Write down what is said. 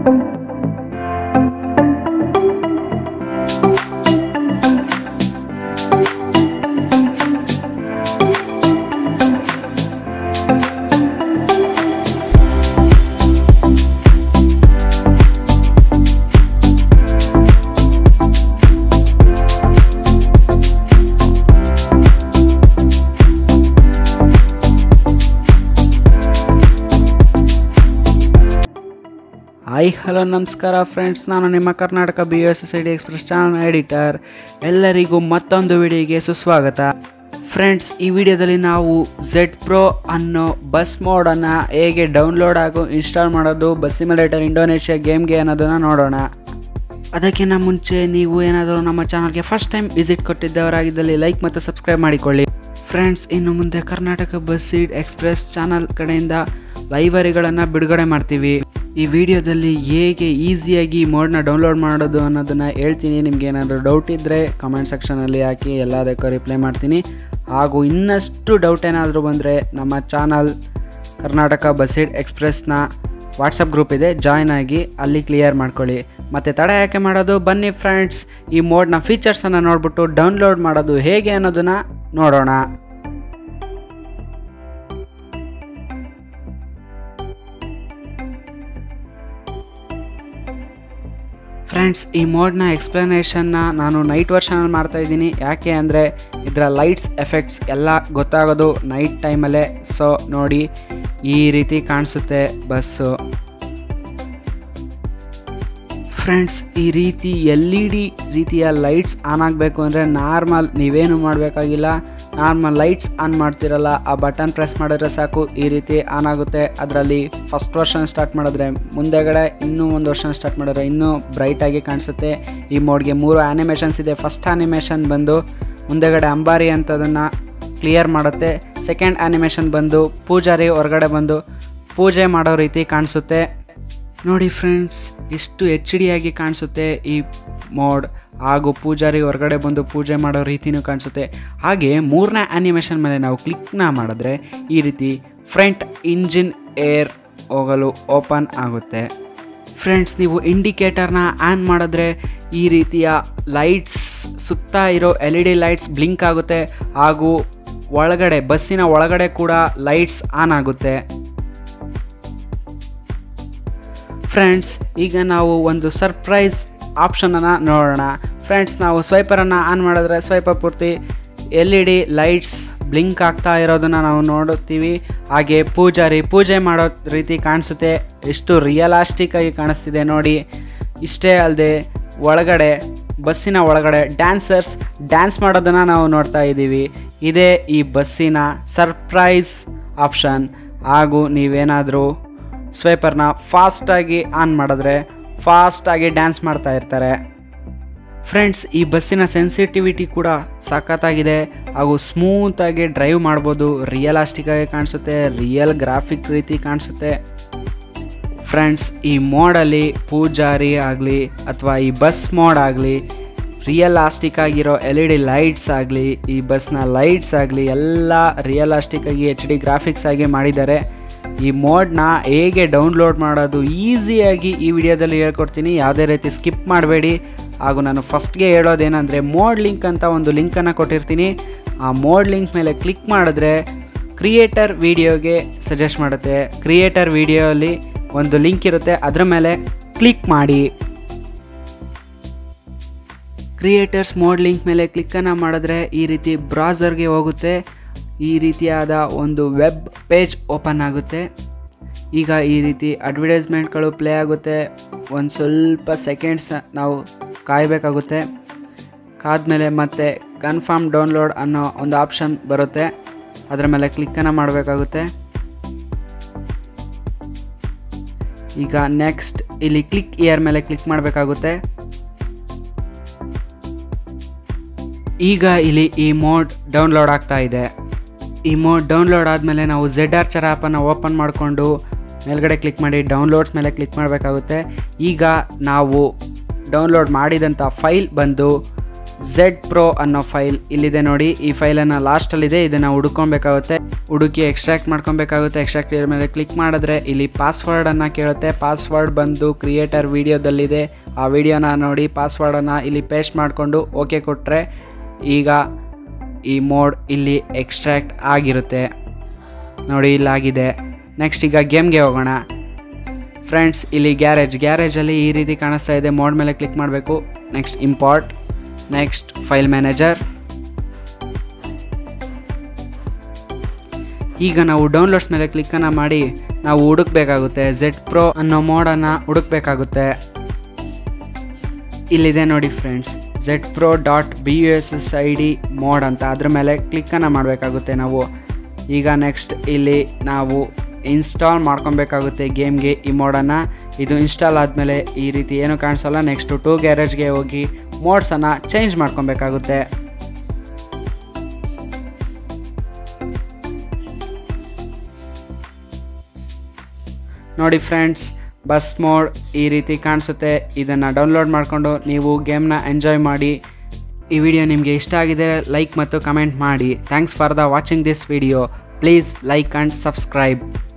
hi hello ನಮಸ್ಕಾರ friends ನಾನು ನಿಮ್ಮ Karnataka B S S I D express channel editor ಎಲ್ಲರಿಗೂ ಮತ್ತೊಂದು ವಿಡಿಯೋಗೆ ಸುಸ್ವಾಗತ ಫ್ರೆಂಡ್ಸ್ ಈ ವಿಡಿಯೋದಲ್ಲಿ ನಾವು ಝೆಡ್ ಪ್ರೋ ಅನ್ನೋ ಬಸ್ ಮೋಡನ್ನು ಹೇಗೆ ಡೌನ್ಲೋಡ್ ಹಾಗೂ ಇನ್ಸ್ಟಾಲ್ ಮಾಡೋದು ಬಸ್ ಸಿಮ್ಯುಲೇಟರ್ ಇಂಡೋನೇಷ್ಯಾ ಗೇಮ್ಗೆ ಅನ್ನೋದನ್ನು ನೋಡೋಣ ಅದಕ್ಕಿಂತ ಮುಂಚೆ ನೀವು ಏನಾದರೂ ನಮ್ಮ ಚಾನಲ್ಗೆ ಫಸ್ಟ್ ಟೈಮ್ ವಿಸಿಟ್ ಕೊಟ್ಟಿದ್ದವರಾಗಿದ್ದಲ್ಲಿ ಲೈಕ್ ಮತ್ತು ಸಬ್ಸ್ಕ್ರೈಬ್ ಮಾಡಿಕೊಳ್ಳಿ ಫ್ರೆಂಡ್ಸ್ ಇನ್ನು ಮುಂದೆ Karnataka bussid express channel ಕಡೆಯಿಂದ ಲೈಬ್ರರಿಗಳನ್ನು ಬಿಡುಗಡೆ ಮಾಡ್ತೀವಿ ಈ ವಿಡಿಯೋದಲ್ಲಿ ಹೇಗೆ ಈಸಿಯಾಗಿ ಈ ಮೋಡ್ನ ಡೌನ್ಲೋಡ್ ಮಾಡೋದು ಅನ್ನೋದನ್ನು ಹೇಳ್ತೀನಿ ನಿಮ್ಗೆ ಏನಾದರೂ ಡೌಟ್ ಇದ್ದರೆ ಕಮೆಂಟ್ ಸೆಕ್ಷನಲ್ಲಿ ಹಾಕಿ ಎಲ್ಲದಕ್ಕೂ ರಿಪ್ಲೈ ಮಾಡ್ತೀನಿ ಹಾಗೂ ಇನ್ನಷ್ಟು ಡೌಟ್ ಏನಾದರೂ ಬಂದರೆ ನಮ್ಮ ಚಾನಲ್ ಕರ್ನಾಟಕ ಬಸ್ಸೀಡ್ ಎಕ್ಸ್ಪ್ರೆಸ್ನ ವಾಟ್ಸಪ್ ಗ್ರೂಪ್ ಇದೆ ಜಾಯ್ನ್ ಆಗಿ ಅಲ್ಲಿ ಕ್ಲಿಯರ್ ಮಾಡ್ಕೊಳ್ಳಿ ಮತ್ತು ತಡ ಯಾಕೆ ಮಾಡೋದು ಬನ್ನಿ ಫ್ರೆಂಡ್ಸ್ ಈ ಮೋಡ್ನ ಫೀಚರ್ಸನ್ನು ನೋಡ್ಬಿಟ್ಟು ಡೌನ್ಲೋಡ್ ಮಾಡೋದು ಹೇಗೆ ಅನ್ನೋದನ್ನು ನೋಡೋಣ ಫ್ರೆಂಡ್ಸ್ ಈ ಮೋಡ್ನ ಎಕ್ಸ್ಪ್ಲನೇಷನ್ನ ನಾನು ನೈಟ್ ವರ್ಷನಲ್ಲಿ ಮಾಡ್ತಾ ಇದ್ದೀನಿ ಯಾಕೆ ಅಂದರೆ ಇದರ ಲೈಟ್ಸ್ ಎಫೆಕ್ಟ್ಸ್ ಎಲ್ಲ ಗೊತ್ತಾಗೋದು ನೈಟ್ ಟೈಮಲ್ಲೇ ಸೊ ನೋಡಿ ಈ ರೀತಿ ಕಾಣಿಸುತ್ತೆ ಬಸ್ಸು ಫ್ರೆಂಡ್ಸ್ ಈ ರೀತಿ ಎಲ್ ಇ ಡಿ ರೀತಿಯ ಲೈಟ್ಸ್ ಆನ್ ಆಗಬೇಕು ಅಂದರೆ ನಾರ್ಮಲ್ ನೀವೇನು ಮಾಡಬೇಕಾಗಿಲ್ಲ ನಾರ್ಮಲ್ ಲೈಟ್ಸ್ ಆನ್ ಮಾಡ್ತಿರಲ್ಲ ಆ ಬಟನ್ ಪ್ರೆಸ್ ಮಾಡಿದ್ರೆ ಸಾಕು ಈ ರೀತಿ ಆನ್ ಆಗುತ್ತೆ ಅದರಲ್ಲಿ ಫಸ್ಟ್ ವರ್ಷನ್ ಸ್ಟಾರ್ಟ್ ಮಾಡಿದ್ರೆ ಮುಂದೆಗಡೆ ಇನ್ನೂ ಒಂದು ವರ್ಷನ್ ಸ್ಟಾರ್ಟ್ ಮಾಡಿದ್ರೆ ಇನ್ನೂ ಬ್ರೈಟಾಗಿ ಕಾಣಿಸುತ್ತೆ ಈ ಮೋಡ್ಗೆ ಮೂರು ಆ್ಯನಿಮೇಷನ್ಸ್ ಇದೆ ಫಸ್ಟ್ ಆ್ಯನಿಮೇಷನ್ ಬಂದು ಮುಂದೆಗಡೆ ಅಂಬಾರಿ ಅಂತದನ್ನು ಕ್ಲಿಯರ್ ಮಾಡುತ್ತೆ ಸೆಕೆಂಡ್ ಆ್ಯನಿಮೇಷನ್ ಬಂದು ಪೂಜಾರಿ ಹೊರಗಡೆ ಬಂದು ಪೂಜೆ ಮಾಡೋ ರೀತಿ ಕಾಣಿಸುತ್ತೆ ನೋಡಿ ಫ್ರೆಂಡ್ಸ್ ಎಷ್ಟು ಎಚ್ ಡಿ ಆಗಿ ಕಾಣಿಸುತ್ತೆ ಈ ಮೋಡ್ ಹಾಗೂ ಪೂಜಾರಿ ಹೊರಗಡೆ ಬಂದು ಪೂಜೆ ಮಾಡೋ ರೀತಿನೂ ಕಾಣಿಸುತ್ತೆ ಹಾಗೆ ಮೂರನೇ ಆ್ಯನಿಮೇಷನ್ ಮೇಲೆ ನಾವು ಕ್ಲಿಕ್ನ ಮಾಡಿದ್ರೆ ಈ ರೀತಿ ಫ್ರಂಟ್ ಇಂಜಿನ್ ಏರ್ ಹೋಗಲು ಓಪನ್ ಆಗುತ್ತೆ ಫ್ರೆಂಡ್ಸ್ ನೀವು ಇಂಡಿಕೇಟರ್ನ ಆನ್ ಮಾಡಿದ್ರೆ ಈ ರೀತಿಯ ಲೈಟ್ಸ್ ಸುತ್ತ ಇರೋ L E D lights blink ಆಗುತ್ತೆ ಹಾಗೂ ಒಳಗಡೆ ಬಸ್ಸಿನ ಒಳಗಡೆ ಕೂಡ ಲೈಟ್ಸ್ ಆನ್ ಆಗುತ್ತೆ ಫ್ರೆಂಡ್ಸ್ ಈಗ ನಾವು ಒಂದು ಸರ್ಪ್ರೈಸ್ ಆಪ್ಷನನ್ನು ನೋಡೋಣ ಫ್ರೆಂಡ್ಸ್ ನಾವು ಸ್ವೈಪರನ್ನು ಆನ್ ಮಾಡಿದ್ರೆ ಸ್ವೈಪರ್ ಪೂರ್ತಿ L E D lights blink ಆಗ್ತಾ ಇರೋದನ್ನು ನಾವು ನೋಡುತ್ತೀವಿ ಹಾಗೆ ಪೂಜಾರಿ ಪೂಜೆ ಮಾಡೋ ರೀತಿ ಕಾಣಿಸುತ್ತೆ ಎಷ್ಟು ರಿಯಲಾಸ್ಟಿಕ್ ಆಗಿ ಕಾಣಿಸ್ತಿದೆ ನೋಡಿ ಇಷ್ಟೇ ಅಲ್ಲದೆ ಒಳಗಡೆ ಬಸ್ಸಿನ ಒಳಗಡೆ ಡ್ಯಾನ್ಸರ್ಸ್ ಡ್ಯಾನ್ಸ್ ಮಾಡೋದನ್ನು ನಾವು ನೋಡ್ತಾ ಇದ್ದೀವಿ ಇದೇ ಈ ಬಸ್ಸಿನ ಸರ್ಪ್ರೈಸ್ ಆಪ್ಷನ್ ಹಾಗೂ ನೀವೇನಾದರೂ ಸ್ವೈಪರ್ನ ಫಾಸ್ಟಾಗಿ ಆನ್ ಮಾಡಿದ್ರೆ ಫಾಸ್ಟಾಗಿ ಡ್ಯಾನ್ಸ್ ಮಾಡ್ತಾ ಇರ್ತಾರೆ ಫ್ರೆಂಡ್ಸ್ ಈ ಬಸ್ಸಿನ ಸೆನ್ಸಿಟಿವಿಟಿ ಕೂಡ ಸಖತ್ತಾಗಿದೆ ಹಾಗೂ ಸ್ಮೂತಾಗಿ ಡ್ರೈವ್ ಮಾಡ್ಬೋದು ರಿಯಲಾಸ್ಟಿಕ್ಕಾಗಿ ಕಾಣಿಸುತ್ತೆ ರಿಯಲ್ ಗ್ರಾಫಿಕ್ ರೀತಿ ಕಾಣಿಸುತ್ತೆ ಫ್ರೆಂಡ್ಸ್ ಈ ಮೋಡಲ್ಲಿ ಪೂಜಾರಿ ಆಗಲಿ ಅಥವಾ ಈ ಬಸ್ ಮೋಡ್ ಆಗಲಿ ರಿಯಲಾಸ್ಟಿಕ್ ಆಗಿರೋ ಎಲ್ ಇ ಡಿ ಲೈಟ್ಸ್ ಆಗಲಿ ಈ ಬಸ್ನ ಲೈಟ್ಸ್ ಆಗಲಿ ಎಲ್ಲ ರಿಯಲಾಸ್ಟಿಕ್ ಆಗಿ ಎಚ್ ಡಿ ಗ್ರಾಫಿಕ್ಸ್ ಆಗಿ ಮಾಡಿದ್ದಾರೆ ಈ ಮೋಡ್ನ ಹೇಗೆ ಡೌನ್ಲೋಡ್ ಮಾಡೋದು ಈಸಿಯಾಗಿ ಈ ವಿಡಿಯೋದಲ್ಲಿ ಹೇಳ್ಕೊಡ್ತೀನಿ ಯಾವುದೇ ರೀತಿ ಸ್ಕಿಪ್ ಮಾಡಬೇಡಿ ಹಾಗೂ ನಾನು ಫಸ್ಟ್ಗೆ ಹೇಳೋದೇನೆಂದರೆ ಮೋಡ್ ಲಿಂಕ್ ಅಂತ ಒಂದು ಲಿಂಕನ್ನು ಕೊಟ್ಟಿರ್ತೀನಿ ಆ ಮೋಡ್ ಲಿಂಕ್ ಮೇಲೆ ಕ್ಲಿಕ್ ಮಾಡಿದ್ರೆ ಕ್ರಿಯೇಟರ್ ವಿಡಿಯೋಗೆ ಸಜೆಸ್ಟ್ ಮಾಡುತ್ತೆ ಕ್ರಿಯೇಟರ್ ವಿಡಿಯೋಲಿ ಒಂದು ಲಿಂಕ್ ಇರುತ್ತೆ ಅದರ ಮೇಲೆ ಕ್ಲಿಕ್ ಮಾಡಿ ಕ್ರಿಯೇಟರ್ಸ್ ಮೋಡ್ ಲಿಂಕ್ ಮೇಲೆ ಕ್ಲಿಕ್ಕನ್ನು ಮಾಡಿದ್ರೆ ಈ ರೀತಿ ಬ್ರೌಸರ್ಗೆ ಹೋಗುತ್ತೆ ಈ ರೀತಿಯಾದ ಒಂದು ವೆಬ್ ಪೇಜ್ ಓಪನ್ ಆಗುತ್ತೆ ಈಗ ಈ ರೀತಿ ಅಡ್ವರ್ಟೈಸ್ಮೆಂಟ್ಗಳು ಪ್ಲೇ ಆಗುತ್ತೆ ಒಂದು ಸ್ವಲ್ಪ ಸೆಕೆಂಡ್ಸ್ ನಾವು ಕಾಯಬೇಕಾಗುತ್ತೆ ಕಾದ್ಮೇಲೆ ಮತ್ತೆ ಕನ್ಫರ್ಮ್ ಡೌನ್ಲೋಡ್ ಅನ್ನೋ ಒಂದು ಆಪ್ಷನ್ ಬರುತ್ತೆ ಅದರ ಮೇಲೆ ಕ್ಲಿಕ್ಕನ್ನು ಮಾಡಬೇಕಾಗುತ್ತೆ ಈಗ ನೆಕ್ಸ್ಟ್ ಇಲ್ಲಿ ಕ್ಲಿಕ್ ಇಯರ್ ಮೇಲೆ ಕ್ಲಿಕ್ ಮಾಡಬೇಕಾಗುತ್ತೆ ಈಗ ಇಲ್ಲಿ ಈ ಮೋಡ್ ಡೌನ್ಲೋಡ್ ಆಗ್ತಾ ಇದೆ ಈ ಮೋಡ್ ಡೌನ್ಲೋಡ್ ಆದಮೇಲೆ ನಾವು ಝೆಡ್ ಆರ್ಚರ್ ಆ್ಯಪನ್ನು ಓಪನ್ ಮಾಡಿಕೊಂಡು ಮೇಲ್ಗಡೆ ಕ್ಲಿಕ್ ಮಾಡಿ ಡೌನ್ಲೋಡ್ಸ್ ಮೇಲೆ ಕ್ಲಿಕ್ ಮಾಡಬೇಕಾಗುತ್ತೆ ಈಗ ನಾವು ಡೌನ್ಲೋಡ್ ಮಾಡಿದಂಥ ಫೈಲ್ ಬಂದು ಝೆಡ್ ಪ್ರೋ ಅನ್ನೋ ಫೈಲ್ ಇಲ್ಲಿದೆ ನೋಡಿ ಈ ಫೈಲನ್ನು ಲಾಸ್ಟಲ್ಲಿದೆ ಇದನ್ನು ಹುಡ್ಕೊಬೇಕಾಗುತ್ತೆ ಹುಡುಕಿ ಎಕ್ಸ್ಟ್ರಾಕ್ಟ್ ಮಾಡ್ಕೊಬೇಕಾಗುತ್ತೆ ಎಕ್ಸ್ಟ್ರಾಕ್ಟ್ ಮೇಲೆ ಕ್ಲಿಕ್ ಮಾಡಿದ್ರೆ ಇಲ್ಲಿ ಪಾಸ್ವರ್ಡನ್ನು ಕೇಳುತ್ತೆ ಪಾಸ್ವರ್ಡ್ ಬಂದು ಕ್ರಿಯೇಟರ್ ವಿಡಿಯೋದಲ್ಲಿದೆ ಆ ವಿಡಿಯೋನ ನೋಡಿ ಪಾಸ್ವರ್ಡನ್ನು ಇಲ್ಲಿ ಪೇಸ್ಟ್ ಮಾಡಿಕೊಂಡು ಓಕೆ ಕೊಟ್ಟರೆ ಈಗ ಈ ಮೋಡ್ ಇಲ್ಲಿ ಎಕ್ಸ್ಟ್ರಾಕ್ಟ್ ಆಗಿರುತ್ತೆ ನೋಡಿ ಇಲ್ಲಾಗಿದೆ ನೆಕ್ಸ್ಟ್ ಈಗ ಗೇಮ್ಗೆ ಹೋಗೋಣ ಫ್ರೆಂಡ್ಸ್ ಇಲ್ಲಿ ಗ್ಯಾರೇಜ್ ಗ್ಯಾರೇಜಲ್ಲಿ ಈ ರೀತಿ ಕಾಣಿಸ್ತಾ ಇದೆ ಮೋಡ್ ಮೇಲೆ ಕ್ಲಿಕ್ ಮಾಡಬೇಕು next import next file manager ಈಗ ನಾವು ಡೌನ್ಲೋಡ್ಸ್ ಮೇಲೆ ಕ್ಲಿಕ್ಕನ್ನು ಮಾಡಿ ನಾವು ಹುಡುಕ್ಬೇಕಾಗುತ್ತೆ ಝೆಡ್ ಪ್ರೋ ಅನ್ನೋ ಮೋಡನ್ನು ಹುಡುಕ್ಬೇಕಾಗುತ್ತೆ ಇಲ್ಲಿದೆ ನೋಡಿ friends Z pro dot B U S S I D mod ಅಂತ ಅದ್ರ ಮೇಲೆ ಕ್ಲಿಕ್ಕನ್ನು ಮಾಡಬೇಕಾಗುತ್ತೆ ನಾವು ಈಗ ನೆಕ್ಸ್ಟ್ ಇಲ್ಲಿ ನಾವು ಇನ್ಸ್ಟಾಲ್ ಮಾಡ್ಕೊಬೇಕಾಗುತ್ತೆ ಗೇಮ್ಗೆ ಈ ಮೋಡನ್ನು ಇದು ಇನ್ಸ್ಟಾಲ್ ಆದಮೇಲೆ ಈ ರೀತಿ ಏನು ಕಾಣಿಸಲ್ಲ ನೆಕ್ಸ್ಟು ಟೂ ಗ್ಯಾರೇಜ್ಗೆ ಹೋಗಿ ಮೋಡ್ಸನ್ನು ಚೇಂಜ್ ಮಾಡ್ಕೊಬೇಕಾಗುತ್ತೆ ನೋಡಿ ಫ್ರೆಂಡ್ಸ್ ಬಸ್ ಮೋಡ್ ಈ ರೀತಿ ಕಾಣಿಸುತ್ತೆ ಇದನ್ನು ಡೌನ್ಲೋಡ್ ಮಾಡಿಕೊಂಡು ನೀವು ಗೇಮ್ನ ಎಂಜಾಯ್ ಮಾಡಿ ಈ ವಿಡಿಯೋ ನಿಮಗೆ ಇಷ್ಟ ಆಗಿದೆ ಲೈಕ್ ಮತ್ತು ಕಮೆಂಟ್ ಮಾಡಿ thanks for the watching this video please like and subscribe